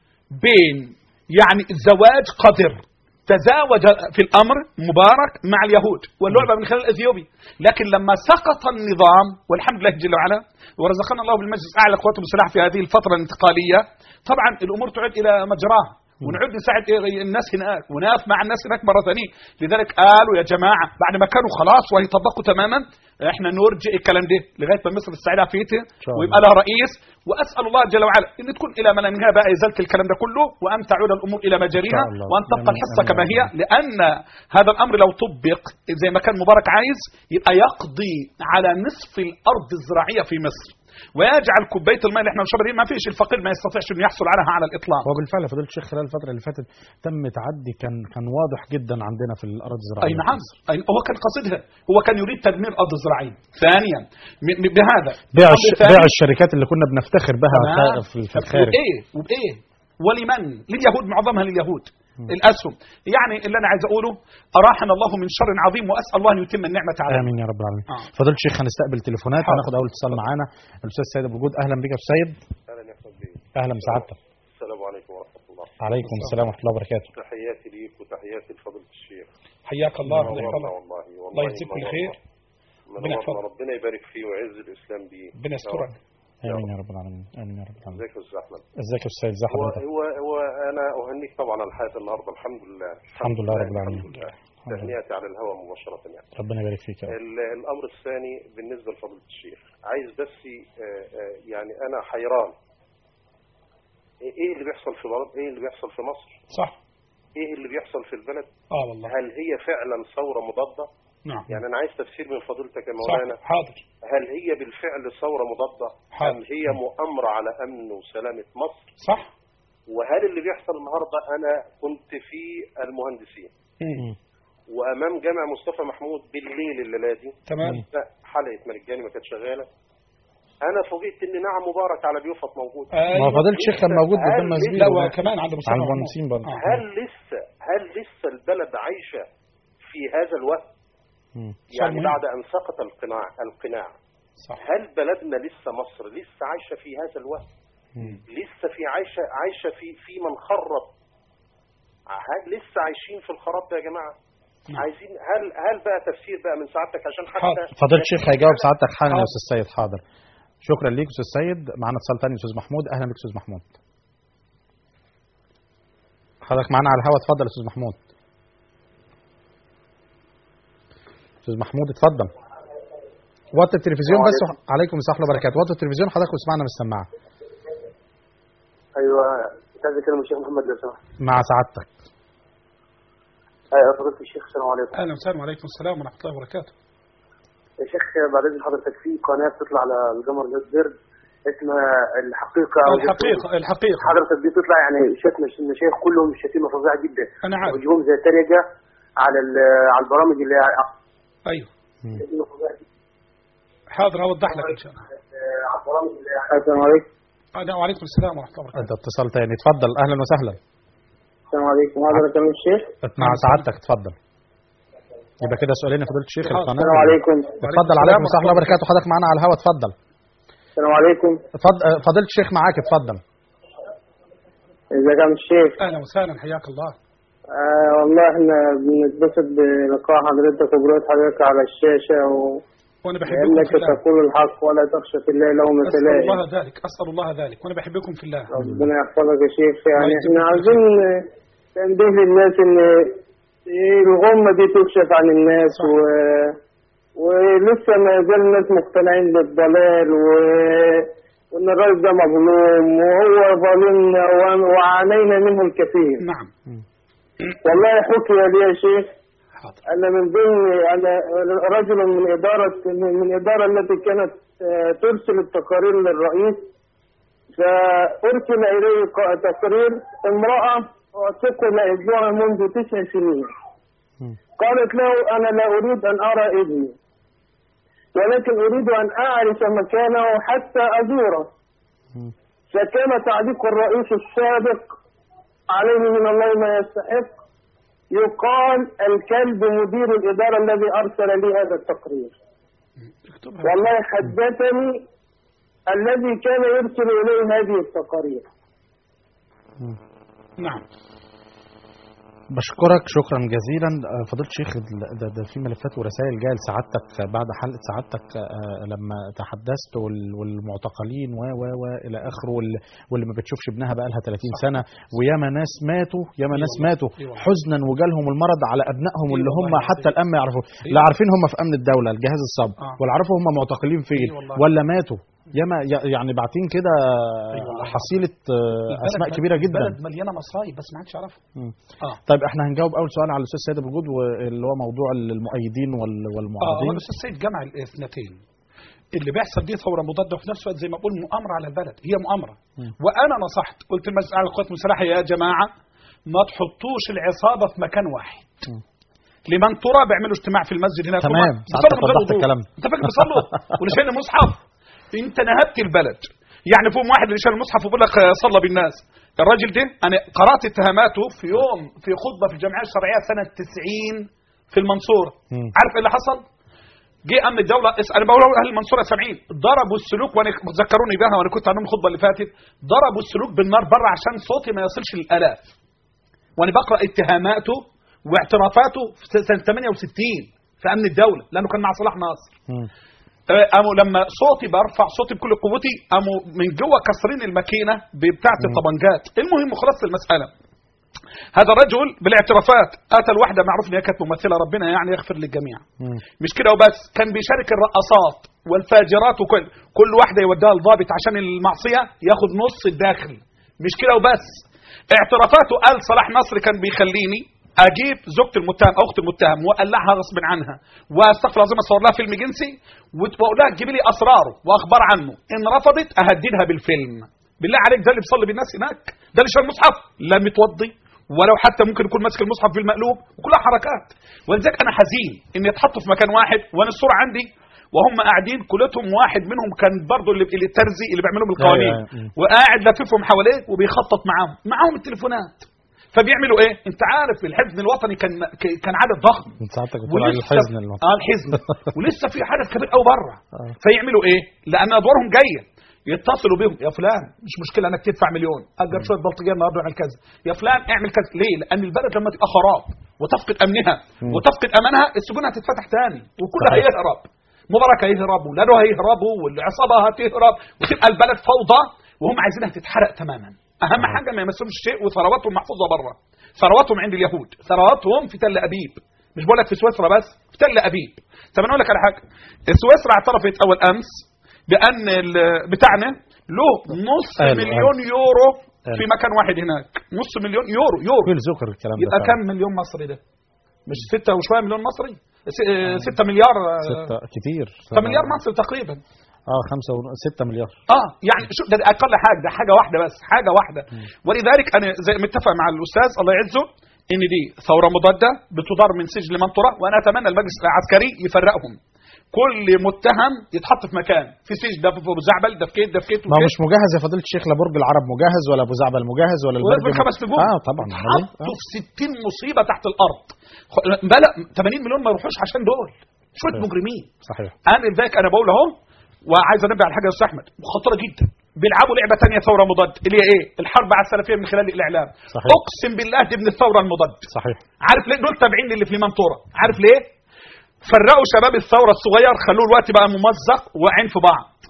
بين يعني زواج قدر تزاوج في الامر مبارك مع اليهود واللعبه من خلال اثيوبيا لكن لما سقط النظام والحمد لله جل وعلا ورزقنا الله بالمجلس اعلى قوات المسلحه في هذه الفتره الانتقاليه طبعا الامور تعود الى مجراها ونعود نساعد الناس هناك ونقف مع الناس هناك مره ثانيه لذلك قالوا يا جماعه بعد ما كانوا خلاص ويطبقوا تماما احنا نرجع الكلام ده لغايه ما مصر تستعيدها فيته شاء الله. ويبقى لها رئيس واسال الله جل وعلا ان تكون الى ما لا نهايه بقى ازاله الكلام ده كله وان تعود الامور الى مجاريها شاء الله. وان تبقى آمين. الحصه آمين. كما هي لان هذا الامر لو طبق زي ما كان مبارك عايز يبقى يقضي على نصف الارض الزراعيه في مصر ويجعل كوبايه الماء اللي احنا بنشربها دي ما فيش الفقير ما يستطيعش انه يحصل عنها على الاطلاق وبالفعل يا فضيله الشيخ خلال الفتره اللي فاتت تم تعدي كان كان واضح جدا عندنا في الارض الزراعيه اي نعم أي هو كان قصدها هو كان يريد تدمير الارض الزراعيه ثانيا م- م- بهذا بيع الأمر الش... الثاني- بيع الشركات اللي كنا بنفتخر بها تمام. خ- في في الخارج وبايه وبايه ولمن لليهود معظمها لليهود الاسهم يعني اللي انا عايز اقوله اراحنا الله من شر عظيم واسال الله ان يتم النعمه علينا امين يا رب العالمين آه. فضيله الشيخ هنستقبل تليفونات حاضر. هناخد اول اتصال معانا الاستاذ سيد ابو الوجود اهلا بك يا أستاذ سيد اهلا يا اخوان بيه اهلا بسعادتك السلام عليكم ورحمه الله عليكم السلام ورحمه الله وبركاته تحياتي ليك وتحياتي لفضيله الشيخ حياك الله حياك منورنا الله والله والله الله يجزيك كل منورنا. خير ربنا منورنا يحفظك. ربنا يبارك فيه ويعز الاسلام بيه ربنا يسترك امين يا رب العالمين امين يا رب العالمين ازيك يا استاذ احمد ازيك يا استاذ ازي هو حضرتك هو هو انا اهنيك طبعا على الحياه النهارده الحمد لله الحمد لله رب العالمين. الحمد لله الحمد لله. تهنئتي على الهواء مباشره يعني ربنا يبارك فيك يا رب ال- الامر الثاني بالنسبه لفضيله الشيخ عايز بس آه، آه، يعني انا حيران ايه اللي بيحصل في بلد ايه اللي بيحصل في مصر صح ايه اللي بيحصل في البلد اه والله هل هي فعلا ثوره مضاده نعم يعني انا عايز تفسير من فضيلتك يا صح مولانا حاضر هل هي بالفعل ثوره مضاده حاضر. ام هي مؤامره على امن وسلامه مصر صح وهل اللي بيحصل النهارده انا كنت في المهندسين مم. وامام جامع مصطفى محمود بالليل الليله دي تمام لا، حلقه ملكاني ما كانت شغاله انا فوجئت ان نعم مبارك على بيوفط موجود ما هو فضيله الشيخ كان موجود هل قدام لسه- مسجد لا وكمان عند مصطفى على محمود. المهندسين برضه آه. هل لسه هل لسه البلد عايشه في هذا الوقت مم. يعني مهم. بعد ان سقط القناع القناع صح هل بلدنا لسه مصر لسه عايشه في هذا الوقت مم. لسه في عايشه عايشه في في من خرب هل لسه عايشين في الخراب ده يا جماعه نعم. عايزين هل هل بقى تفسير بقى من سعادتك عشان حتى حاضر. فضيله الشيخ هيجاوب سعادتك حالا يا حاضر. استاذ سيد حاضر شكرا ليك استاذ سيد معانا اتصال ثاني استاذ محمود اهلا بك استاذ محمود حضرتك معانا على الهواء اتفضل يا استاذ محمود استاذ محمود اتفضل وطي التلفزيون بس وح... عليكم السلام ورحمه الله وبركاته وطي التلفزيون حضرتك واسمعنا من السماعه ايوه كنت عايز اكلم الشيخ محمد لو سمحت مع سعادتك ايوه فضيله الشيخ السلام عليكم اهلا وسهلا وعليكم السلام ورحمه الله وبركاته يا شيخ بعد اذن حضرتك في قناه بتطلع على القمر الزرد اسمها الحقيقه أو الحقيقه الحقيقه حضرتك دي تطلع يعني شتم المشايخ كلهم شتيمه فظيعه جدا انا عارف وجههم زي تريقه على ال- على البرامج اللي ايوه شتيمة فظيعة جداً. حاضر اوضح لك ان شاء الله على البرامج اللي السلام عليكم آه، وعليكم السلام ورحمه الله وبركاته ده اتصال تاني اتفضل اهلا وسهلا السلام عليكم هذا اكلم الشيخ مع سعادتك اتفضل يبقى كده سؤالين يا فضيله الشيخ حاضر. القناه السلام عليكم اتفضل السلام عليكم السلام ورحمه الله ورحمة وبركاته حضرتك معانا على الهواء اتفضل السلام عليكم اتفضل آه، فضيله الشيخ معاك اتفضل ازيك يا عم الشيخ اهلا وسهلا حياك الله آه والله احنا بنتبسط بلقاء حضرتك وبرؤية حضرتك على الشاشة و... وانا بحبكم لأنك في الله تقول الحق ولا تخشى في الله لومة اسال لائم الله ذلك اسال الله ذلك وانا بحبكم في الله ربنا يحفظك يا شيخ يعني الله يجزيك احنا خير. عايزين تنبيه للناس ان الغمة دي تكشف عن الناس صح. و... ولسه ما يزال الناس مقتنعين بالضلال و وان الرئيس ده مظلوم وهو ظالمنا و- وعانينا منه الكثير نعم والله حكي لي يا شيخ حاضر أنا من ضمن أنا رجل من إدارة من الإدارة التي كانت آه، ترسل التقارير للرئيس فأرسل إليه ق- تقرير امرأة ثقل ابنها منذ تسع سنين مم. قالت له أنا لا أريد أن أرى ابني ولكن أريد أن أعرف مكانه حتى أزوره مم. فكان تعليق الرئيس السابق عليه من الله ما يستحق يقال الكلب مدير الإدارة الذي أرسل لي هذا التقرير اكتبها والله حدثني الذي كان يرسل إليه هذه التقارير نعم بشكرك شكرا جزيلا آه، فضيله الشيخ ال- ده, ده في ملفات ورسائل جايه لسعادتك بعد حلقه سعادتك آه، لما تحدثت وال- والمعتقلين و و و الى اخره وال- واللي ما بتشوفش ابنها بقى لها 30 سنه وياما ناس ماتوا ياما إي ناس والله، ماتوا إي والله. حزنا وجالهم المرض على ابنائهم إي اللي هم والله حتى العظيم. الان ما يعرفوا إي لا عارفين هم في امن الدوله الجهاز الصب آه. ولا عارفوا هم معتقلين فين إي والله. ولا ماتوا ياما ي- يعني باعتين كده إي والله. حصيله آه، البلد اسماء مل- كبيره جدا البلد مليانه مصايب بس ما حدش يعرفها مم. اه طيب احنا هنجاوب اول سؤال على الاستاذ سيد ابو الجود واللي هو موضوع المؤيدين وال- اه هو والمعارضين الاستاذ سيد جمع الاثنتين اللي بيحصل دي ثوره مضاده وفي نفس الوقت زي ما بقول مؤامره على البلد هي مؤامره مم. وانا نصحت قلت المجلس على القوات المسلحه يا جماعه ما تحطوش العصابه في مكان واحد مم. لمن ترى بيعملوا اجتماع في المسجد هناك تمام. هم سعادتك بيصلوا من غير وضحت وضوء. الكلام ده. انت فاكر بيصلوا واللي شايل المصحف انت نهبت البلد يعني فيهم واحد اللي شايل المصحف وبيقول لك آه، صلى بالناس الراجل ده انا قرات اتهاماته في يوم في خطبه في الجمعيه الشرعيه سنه 90 في المنصوره مم. عارف ايه اللي حصل؟ جه امن الدوله اس- انا بقول اهل المنصوره سامعين ضربوا السلوك وانا ذكروني بها وانا كنت عندهم الخطبه اللي فاتت ضربوا السلوك بالنار بره عشان صوتي ما يصلش للالاف وانا بقرا اتهاماته واعترافاته في سنه 68 في امن الدوله لانه كان مع صلاح ناصر مم. آه، قاموا لما صوتي برفع صوتي بكل قوتي قاموا من جوه كسرين الماكينه بتاعه الطبنجات المهم خلاص المساله هذا الرجل بالاعترافات اتى الوحده معروف ان هي كانت ممثله ربنا يعني يغفر للجميع مم. مش كده وبس كان بيشارك الرقصات والفاجرات وكل كل واحده يوديها الضابط عشان المعصيه ياخد نص الداخل مش كده وبس اعترافاته قال صلاح نصر كان بيخليني اجيب زوجة المتهم او اخت المتهم واقلعها غصب عنها واستغفر الله العظيم اصور لها فيلم جنسي وت- واقول لها تجيبي لي اسراره واخبار عنه ان رفضت اهددها بالفيلم بالله عليك ده اللي بيصلي بالناس هناك ده اللي شايل المصحف لا متوضي ولو حتى ممكن يكون ماسك المصحف بالمقلوب وكلها حركات ولذلك انا حزين ان يتحطوا في مكان واحد وانا الصوره عندي وهم قاعدين كلتهم واحد منهم كان برضه اللي اللي الترزي اللي بيعملوا بالقوانين أيوة، أيوة. وقاعد لاففهم حواليه وبيخطط معاهم معاهم التليفونات فبيعملوا ايه انت عارف الحزن الوطني كان كان عدد ضخم انت ساعتك بتقول على الحزن المطلوب. اه الحزن ولسه في حدث كبير قوي بره آه. فيعملوا ايه لان ادوارهم جايه يتصلوا بهم يا فلان مش مشكله انك تدفع مليون اجر شويه بلطجيه النهارده اعمل كذا يا فلان اعمل كذا ليه لان البلد لما تبقى خراب وتفقد امنها مم. وتفقد امانها السجون هتتفتح تاني وكلها صحيح. هيهرب مبارك هيهرب ولاده هيهربوا والعصابه هتهرب وتبقى البلد فوضى وهم عايزينها تتحرق تماما اهم صحيح. حاجه ما يمسهمش شيء وثرواتهم محفوظه بره ثرواتهم عند اليهود ثرواتهم في تل ابيب مش بقول لك في سويسرا بس في تل ابيب طب انا اقول لك على حاجه سويسرا اعترفت اول امس بان ال- بتاعنا له نص قالوا- مليون يورو في قالوا. مكان واحد هناك نص مليون يورو يورو كل ذكر الكلام ده يبقى فعلا. كم مليون مصري ده مش ستة وشوية مليون مصري س- آه، ستة مليار آه، ستة كتير ستة مليار مصري تقريبا اه خمسة و... ستة مليار اه يعني شو ده اقل حاجه ده حاجه واحده بس حاجه واحده ولذلك انا زي متفق مع الاستاذ الله يعزه ان دي ثوره مضاده بتدار من سجن منطره وانا اتمنى المجلس العسكري يفرقهم كل متهم يتحط في مكان في سجن ده في ابو زعبل ده في كيت ده في كيت ما هو وكيت. مش مجهز يا فضيلة الشيخ لا برج العرب مجهز ولا ابو زعبل مجهز ولا ولازم البرج خمس نجوم اه طبعا حطوا في 60 مصيبه تحت الارض خ- بلا 80 مليون ما يروحوش عشان دول شويه صحيح. مجرمين صحيح انا لذلك انا بقول اهو وعايز انبه على حاجه يا استاذ احمد خطيره جدا بيلعبوا لعبه ثانيه ثوره مضاد اللي هي ايه الحرب على السلفيه من خلال الاعلام صحيح. اقسم بالله دي من الثوره المضاد صحيح عارف ليه دول تابعين للي في المنطوره عارف ليه فرقوا شباب الثوره الصغير خلوه الوقت بقى ممزق وعين في بعض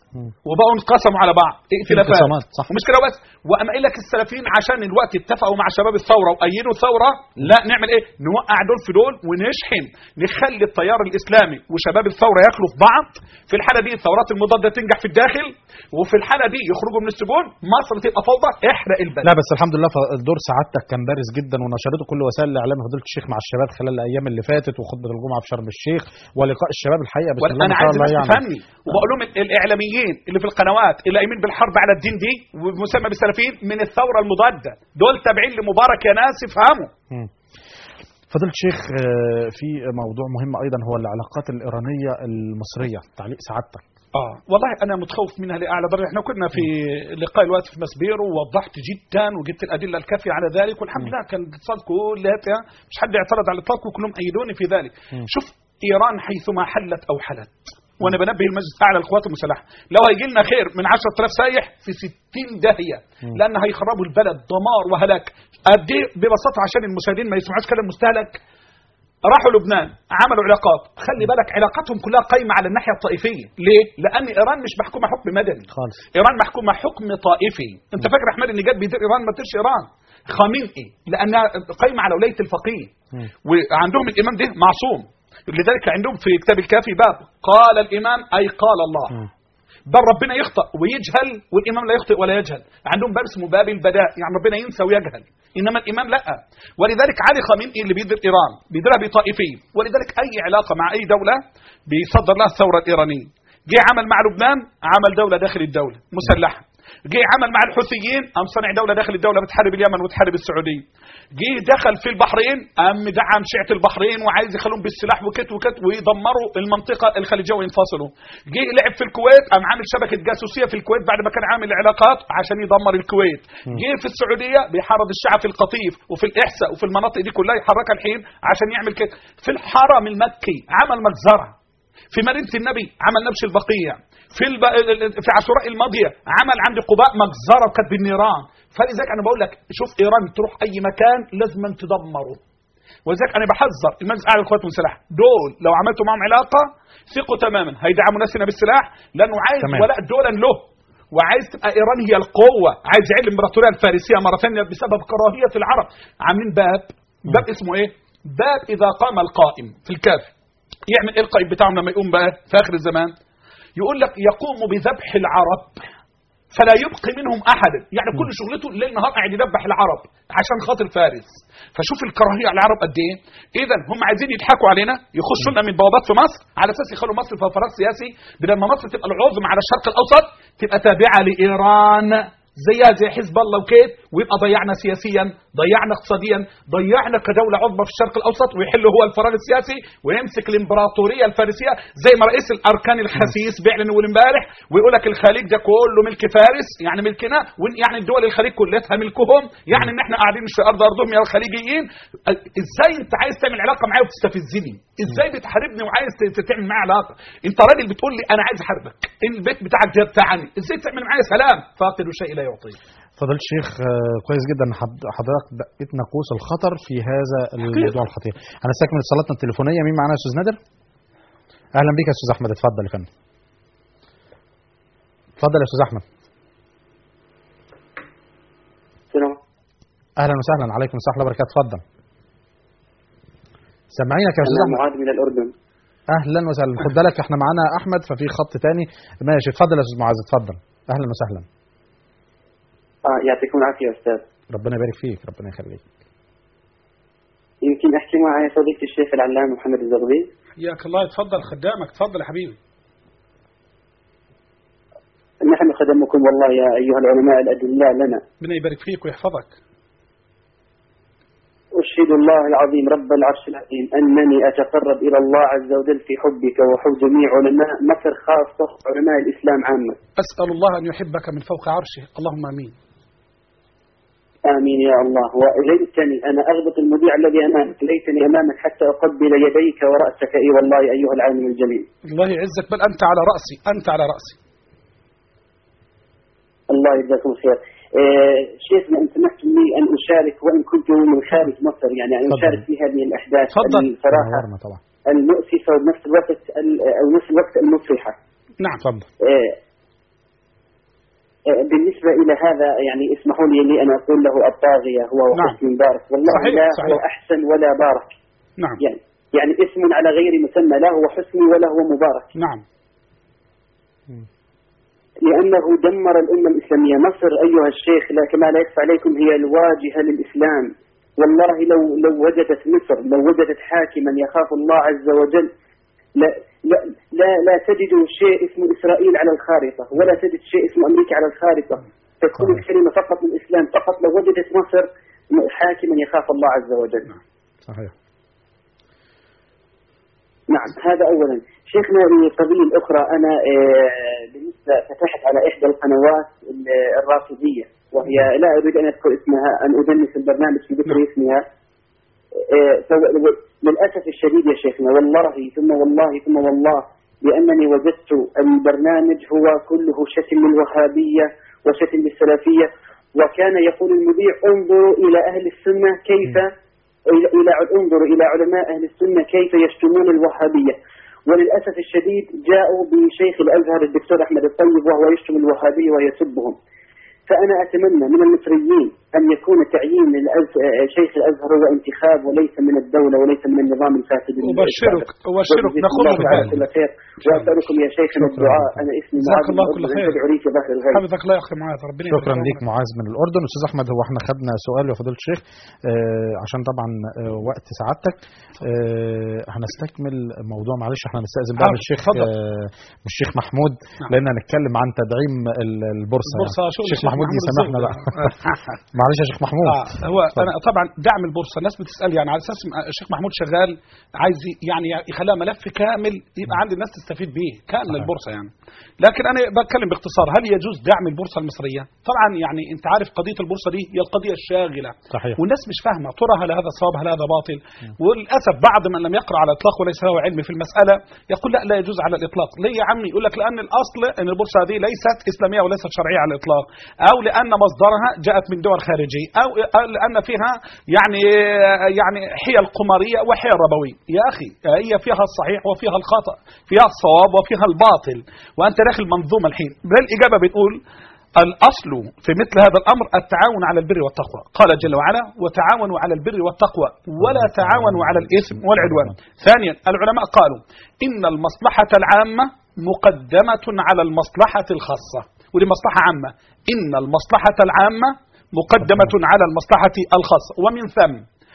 مم. وبقوا انقسموا على بعض ائتلافات انقسامات، صح. ومش كده بس وقام قايل لك السلفيين عشان الوقت اتفقوا مع شباب الثوره وايدوا الثوره لا نعمل ايه نوقع دول في دول ونشحن نخلي التيار الاسلامي وشباب الثوره ياكلوا في بعض في الحاله دي الثورات المضاده تنجح في الداخل وفي الحاله دي يخرجوا من السجون مصر تبقى فوضى احرق البلد لا بس الحمد لله ف- دور سعادتك كان بارز جدا ونشرته كل وسائل الاعلام فضيله الشيخ مع الشباب خلال الايام اللي فاتت وخطبه الجمعه في شرم الشيخ ولقاء الشباب الحقيقه بسم الله وانا ما شاء عايز الله الناس يعني تفهمني وبقول لهم ال- الاعلاميين اللي في القنوات اللي قايمين بالحرب على الدين دي ومسمى بالسلفيين من الثوره المضاده دول تابعين لمبارك يا ناس افهموا مم. فضيله الشيخ آه، في موضوع مهم ايضا هو العلاقات الايرانيه المصريه تعليق سعادتك اه والله انا متخوف منها لاعلى درجه احنا كنا في لقاء الوقت في مسبير ووضحت جدا وجبت الادله الكافيه على ذلك والحمد لله كان الاتصال كلها مش حد اعترض على الاطلاق وكلهم ايدوني في ذلك مم. شوف ايران حيثما حلت او حلت وانا بنبه المجلس الاعلى للقوات المسلحه لو هيجي لنا خير من 10000 سايح في 60 داهيه لان هيخربوا البلد دمار وهلاك قد ايه ببساطه عشان المشاهدين ما يسمعوش كلام مستهلك راحوا لبنان عملوا علاقات خلي بالك علاقاتهم كلها قايمه على الناحيه الطائفيه ليه لان ايران مش محكومه حكم مدني خالص ايران محكومه حكم طائفي انت فاكر احمد النجاد بيدير ايران ما بيديرش ايران خامنئي لانها قايمه على ولايه الفقيه مم. وعندهم الامام ده معصوم لذلك عندهم في كتاب الكافي باب قال الامام اي قال الله مم. بل ربنا يخطأ ويجهل والإمام لا يخطئ ولا يجهل عندهم باب اسمه باب البداء يعني ربنا ينسى ويجهل إنما الإمام لا ولذلك علي خامنئي اللي بيدير إيران بيديرها بطائفي ولذلك أي علاقة مع أي دولة بيصدر لها الثورة الإيرانية جه عمل مع لبنان عمل دولة داخل الدولة مسلحة جه عمل مع الحوثيين قام صنع دوله داخل الدوله بتحارب اليمن وتحارب السعوديه جه دخل في البحرين قام دعم شيعه البحرين وعايز يخليهم بالسلاح وكت وكت ويدمروا المنطقه الخليجيه وينفصلوا جه لعب في الكويت قام عامل شبكه جاسوسيه في الكويت بعد ما كان عامل علاقات عشان يدمر الكويت جه في السعوديه بيحرض الشعب في القطيف وفي الاحساء وفي المناطق دي كلها يحركها الحين عشان يعمل كده في الحرم المكي عمل مجزره في مدينه النبي عمل نبش البقيع في الب... في عاشوراء الماضيه عمل عند قباء مجزره وكانت بالنيران فلذلك انا بقول لك شوف ايران تروح اي مكان لازم تدمره ولذلك انا بحذر المجلس الاعلى للقوات المسلحه دول لو عملتوا معهم علاقه ثقوا تماما هيدعموا ناسنا بالسلاح لانه عايز تمام. ولاء دولا له وعايز تبقى ايران هي القوه عايز يعيد الامبراطوريه الفارسيه مره ثانيه بسبب كراهيه العرب عاملين باب باب اسمه ايه باب اذا قام القائم في الكافي يعمل ايه القائد بتاعهم لما يقوم بقى في اخر الزمان يقول لك يقوم بذبح العرب فلا يبقي منهم احدا يعني كل شغلته ليل نهار قاعد يذبح العرب عشان خاطر فارس فشوف الكراهيه على العرب قد ايه اذا هم عايزين يضحكوا علينا يخشوا لنا من بوابات في مصر على اساس يخلوا مصر في فراغ سياسي بدل ما مصر تبقى العظمى على الشرق الاوسط تبقى تابعه لايران زيها زي حزب الله وكيف ويبقى ضيعنا سياسيا ضيعنا اقتصاديا ضيعنا كدولة عظمى في الشرق الأوسط ويحل هو الفراغ السياسي ويمسك الإمبراطورية الفارسية زي ما رئيس الأركان الخسيس بيعلن أول امبارح ويقول لك الخليج ده كله ملك فارس يعني ملكنا وإن- يعني الدول الخليج كلها ملكهم يعني إن إحنا قاعدين مش في أرض أرضهم يا الخليجيين إزاي أنت عايز تعمل علاقة معايا وتستفزني إزاي بتحاربني وعايز ت- ت- تعمل معايا علاقة أنت راجل بتقول لي أنا عايز أحاربك البيت بتاعك ده بتاعني إزاي تعمل معايا سلام فاقد شيء لا يعطيه فضيلة الشيخ آه، كويس جدا إن حض- حضرتك دقيت ناقوس الخطر في هذا الموضوع الخطير هنستكمل اتصالاتنا التليفونيه مين معانا يا استاذ نادر اهلا بيك يا استاذ احمد اتفضل يا فندم اتفضل يا استاذ احمد السلام اهلا وسهلا عليكم السلام ورحمه الله وبركاته اتفضل سامعينك يا استاذ أنا احمد معاذ من الأردن اهلا وسهلا خد بالك احنا معانا احمد ففي خط تاني ماشي اتفضل يا استاذ معاذ اتفضل اهلا وسهلا آه يعطيكم العافية يا أستاذ ربنا يبارك فيك ربنا يخليك يمكن أحكي معي فضيلة الشيخ العلامة محمد الزغبي حياك الله اتفضل خدامك اتفضل يا حبيبي نحن خدمكم والله يا أيها العلماء الأدلاء لنا ربنا يبارك فيك ويحفظك أشهد الله العظيم رب العرش العظيم أنني أتقرب إلى الله عز وجل في حبك وحب جميع علماء مصر خاصة علماء الإسلام عامة أسأل الله أن يحبك من فوق عرشه اللهم آمين آمين يا الله وليتني أنا أغبط المذيع الذي أمامك ليتني أمامك حتى أقبل يديك ورأسك أي والله أيها العالم الجليل الله يعزك بل أنت على رأسي أنت على رأسي الله يجزاكم خير آه، شيخنا أن سمحت لي أن أشارك وإن كنت من خارج مصر يعني أن تفضل. أشارك في هذه الأحداث تفضل. الصراحة نورنا طبعا المؤسفة وبنفس الوقت ال- أو نفس الوقت المفرحة نعم اتفضل آه، آه، بالنسبة إلى هذا يعني اسمحوا لي لي أن أقول له الطاغية هو نعم. وحسن مبارك والله صحيح، لا صحيح. هو أحسن ولا بارك نعم يعني يعني اسم على غير مسمى لا هو حسني ولا هو مبارك نعم لأنه دمر الأمة الإسلامية مصر أيها الشيخ لا كما لا يخفى عليكم هي الواجهة للإسلام والله لو لو وجدت مصر لو وجدت حاكما يخاف الله عز وجل لا لا لا, لا تجد شيء اسمه إسرائيل على الخارطة ولا تجد شيء اسمه أمريكا على الخارطة تكون صحيح. الكلمة فقط للإسلام فقط لو وجدت مصر حاكما يخاف الله عز وجل صحيح نعم هذا اولا شيخنا القضيه الاخرى انا آه، بالنسبه فتحت على احدى القنوات ال- الرافضيه وهي لا اريد ان اذكر اسمها ان ادنس البرنامج في ذكر اسمها آه، فو- للاسف الشديد يا شيخنا والله ثم والله ثم والله لانني وجدت البرنامج هو كله شتم للوهابيه وشتم للسلفيه وكان يقول المذيع انظروا الى اهل السنه كيف إلى إلى انظروا إلى علماء أهل السنة كيف يشتمون الوهابية وللأسف الشديد جاءوا بشيخ الأزهر الدكتور أحمد الطيب وهو يشتم الوهابية ويسبهم فأنا أتمنى من المصريين أن يكون تعيين الأز- شيخ الأزهر هو انتخاب وليس من الدولة وليس من النظام الفاسد أبشرك أبشرك وجزاكم نقول الله تعالى بذلك كل خير وأسألكم يا شيخنا شكراً. الدعاء أنا اسمي جزاك معاذ الله من كل الأردن، خير. أنت بعريك يا ظهر الغيب حفظك الله يا أخي معاذ ربنا يبارك شكرا فيك. ليك معاذ من الاردن استاذ احمد هو احنا خدنا سؤال يا فضيله الشيخ آه عشان طبعا آه وقت سعادتك آه هنستكمل موضوع معلش احنا هنستاذن بقى آه، من الشيخ اتفضل. آه من الشيخ محمود نعم. لان هنتكلم عن تدعيم ال- البورصه البورصة يعني. شغل الشيخ محمود يسامحنا بقى معلش يا شيخ محمود آه هو انا طبعا دعم البورصه الناس بتسال يعني على اساس الشيخ محمود شغال عايز يعني يخليها ملف كامل يبقى عند الناس تستفيد به كامل صحيح. البورصه يعني لكن انا بتكلم باختصار هل يجوز دعم البورصه المصريه طبعا يعني انت عارف قضيه البورصه دي هي القضيه الشاغله صحيح والناس مش فاهمه ترى هل هذا صواب هل هذا باطل وللاسف بعض من لم يقرا على الاطلاق وليس له علم في المساله يقول لا لا يجوز على الاطلاق ليه يا عمي يقول لك لان الاصل ان البورصه هذه ليست اسلاميه وليست شرعيه على الاطلاق او لان مصدرها جاءت من دول خارجيه او أو لان فيها يعني يعني حيل قماريه وحيل ربويه يا اخي هي فيها الصحيح وفيها الخطا فيها الصواب وفيها الباطل وانت داخل منظومه الحين بالاجابه بتقول الأصل في مثل هذا الأمر التعاون على البر والتقوى قال جل وعلا وتعاونوا على البر والتقوى ولا تعاونوا على الإثم والعدوان ثانيا العلماء قالوا إن المصلحة العامة مقدمة على المصلحة الخاصة ودي مصلحة عامة إن المصلحة العامة مقدمة على المصلحة الخاصة ومن ثم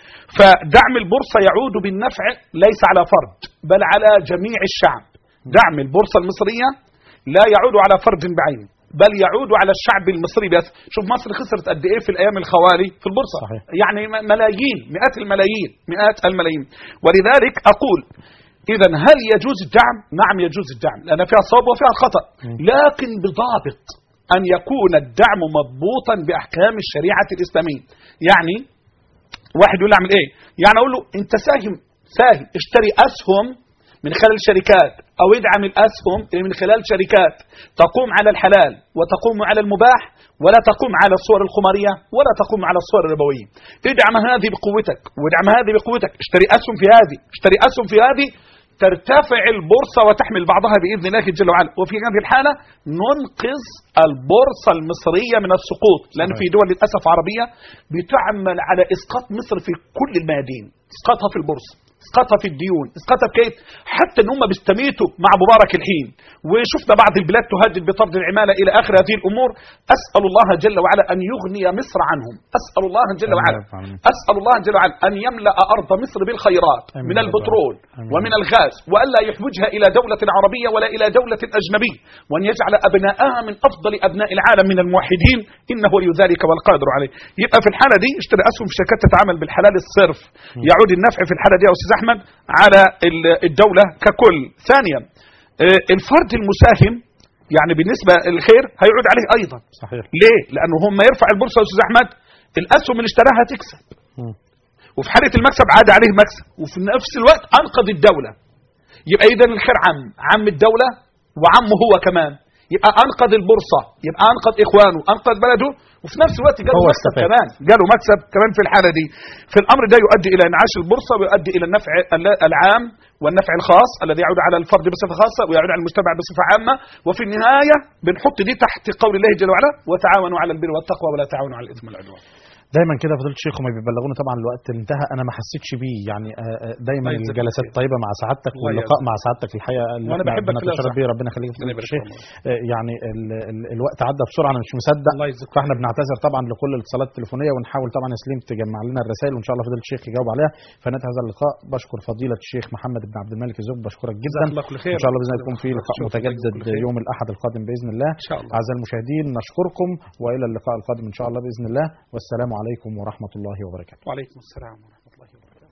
فدعم البورصة يعود بالنفع ليس على فرد بل على جميع الشعب دعم البورصة المصرية لا يعود على فرد بعينه بل يعود على الشعب المصري بس شوف مصر خسرت قد ايه في الايام الخوالي في البورصه صحيح. يعني م- ملايين مئات الملايين مئات الملايين ولذلك اقول اذا هل يجوز الدعم نعم يجوز الدعم لان فيها الصواب وفيها الخطا لكن بضابط ان يكون الدعم مضبوطا باحكام الشريعه الاسلاميه يعني واحد يقول لي اعمل ايه يعني اقول له انت ساهم ساهم اشتري اسهم من خلال شركات او ادعم الاسهم من خلال شركات تقوم على الحلال وتقوم على المباح ولا تقوم على الصور الخماريه ولا تقوم على الصور الربويه ادعم هذه بقوتك وادعم هذه بقوتك اشتري اسهم في هذه اشتري اسهم في هذه ترتفع البورصة وتحمل بعضها بإذن الله جل وعلا وفي هذه الحالة ننقذ البورصة المصرية من السقوط لأن في دول للأسف عربية بتعمل على إسقاط مصر في كل الميادين إسقاطها في البورصة اسقطها في الديون اسقطها في كيف حتى ان هم بيستميتوا مع مبارك الحين وشفنا بعض البلاد تهدد بطرد العماله الى اخر هذه الامور اسال الله جل وعلا ان يغني مصر عنهم اسال الله جل وعلا آمين. اسال الله جل وعلا ان يملا ارض مصر بالخيرات آمين من يا رب. البترول آمين. ومن الغاز والا يحوجها الى دوله عربيه ولا الى دوله اجنبيه وان يجعل ابناءها من افضل ابناء العالم من الموحدين انه ولي ذلك والقادر عليه يبقى في الحاله دي اشتري اسهم في شركات تتعامل بالحلال الصرف يعود النفع في الحاله دي يا استاذ احمد على ال- الدوله ككل ثانيا آه، الفرد المساهم يعني بالنسبه للخير هيعود عليه ايضا صحيح ليه لانه هم يرفع البورصه يا استاذ احمد الاسهم اللي اشتراها تكسب مم. وفي حاله المكسب عاد عليه مكسب وفي نفس الوقت انقذ الدوله يبقى اذا الخير عم عم الدوله وعمه هو كمان يبقى انقذ البورصه يبقى انقذ اخوانه انقذ بلده وفي نفس الوقت جاله هو مكسب استفاد. كمان جاله مكسب كمان في الحاله دي في الامر ده يؤدي الى انعاش البورصه ويؤدي الى النفع ال- العام والنفع الخاص الذي يعود على الفرد بصفه خاصه ويعود على المجتمع بصفه عامه وفي النهايه بنحط دي تحت قول الله جل وعلا وتعاونوا على البر والتقوى ولا تعاونوا على الاثم والعدوان دايما كده فضيله الشيخ هما بيبلغونا طبعا الوقت انتهى انا ما حسيتش بيه يعني آه، آه، دايما الله يجزاك الجلسات خير. طيبه مع سعادتك الله واللقاء يجزاك. مع سعادتك الحقيقه اللي وأنا احنا بحبك في الله بنتشرف صح. بيه ربنا يخليك يا ربنا فضيله يبارك الشيخ فيك. آه، يعني ال- ال- الوقت عدى بسرعه انا مش مصدق الله يجزاك فاحنا بنعتذر طبعا لكل الاتصالات التليفونيه ونحاول طبعا يا سليم تجمع لنا الرسائل وان شاء الله فضيله الشيخ يجاوب عليها فنهايه هذا اللقاء بشكر فضيله الشيخ محمد بن عبد الملك الزوج بشكرك جدا جزاك الله كل خير. ان شاء الله باذن الله يكون في لقاء شكرا. متجدد كل خير. يوم الاحد القادم باذن الله إن شاء الله. اعزائي المشاهدين نشكركم والى اللقاء القادم ان شاء الله باذن الله والسلام عليكم ورحمه الله وبركاته وعليكم السلام ورحمه الله وبركاته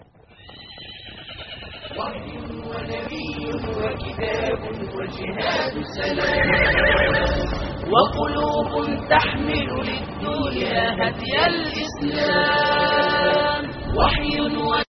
وقلوب تحمل للدنيا هدي الإسلام وحي